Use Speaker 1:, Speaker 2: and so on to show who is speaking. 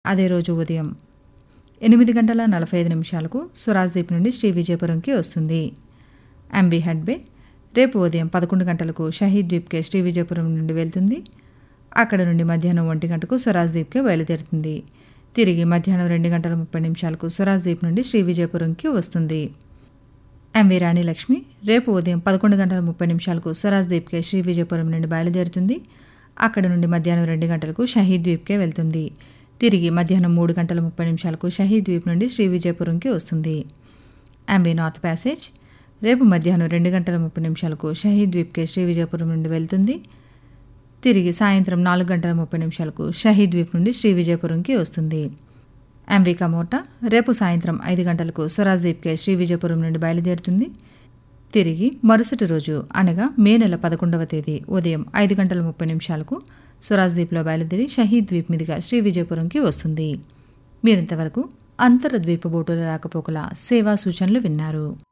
Speaker 1: అదే రోజు ఉదయం ఎనిమిది గంటల నలభై ఐదు నిమిషాలకు స్వరాజ్దీప్ నుండి శ్రీ విజయపురంకి వస్తుంది ఎంబీ హెడ్బే రేపు ఉదయం పదకొండు గంటలకు షహీద్ ద్వీప్కే శ్రీ విజయపురం నుండి వెళ్తుంది అక్కడ నుండి మధ్యాహ్నం ఒంటి గంటకు స్వరాజ్దీప్కే బయలుదేరుతుంది తిరిగి మధ్యాహ్నం రెండు గంటల ముప్పై నిమిషాలకు స్వరాజ్దీప్ నుండి శ్రీ విజయపురంకి వస్తుంది ఎంవి రాణి లక్ష్మి రేపు ఉదయం పదకొండు గంటల ముప్పై నిమిషాలకు స్వరాజ్దీప్కే శ్రీ విజయపురం నుండి బయలుదేరుతుంది అక్కడ నుండి మధ్యాహ్నం రెండు గంటలకు షహీద్ ద్వీప్కే వెళ్తుంది తిరిగి మధ్యాహ్నం మూడు గంటల ముప్పై నిమిషాలకు షహీద్ ద్వీప్ నుండి శ్రీ విజయపురంకి వస్తుంది ఎంబీ నార్త్ ప్యాసేజ్ రేపు మధ్యాహ్నం రెండు గంటల ముప్పై నిమిషాలకు షహీద్ ద్వీప్కే శ్రీ విజయపురం నుండి వెళ్తుంది తిరిగి సాయంత్రం నాలుగు గంటల ముప్పై నిమిషాలకు షహీద్ ద్వీప్ నుండి శ్రీ విజయపురంకి వస్తుంది ఎంవి కమోటా రేపు సాయంత్రం ఐదు గంటలకు స్వరాజ్ ద్వీప్కే శ్రీ విజయపురం నుండి బయలుదేరుతుంది తిరిగి మరుసటి రోజు అనగా మే నెల పదకొండవ తేదీ ఉదయం ఐదు గంటల ముప్పై నిమిషాలకు స్వరాజ్ ద్వీప్లో బయలుదేరి షహీద్ ద్వీప్ మీదుగా శ్రీ విజయపురంకి వస్తుంది మీరింతవరకు అంతర ద్వీప బోటుల రాకపోకల సేవా సూచనలు విన్నారు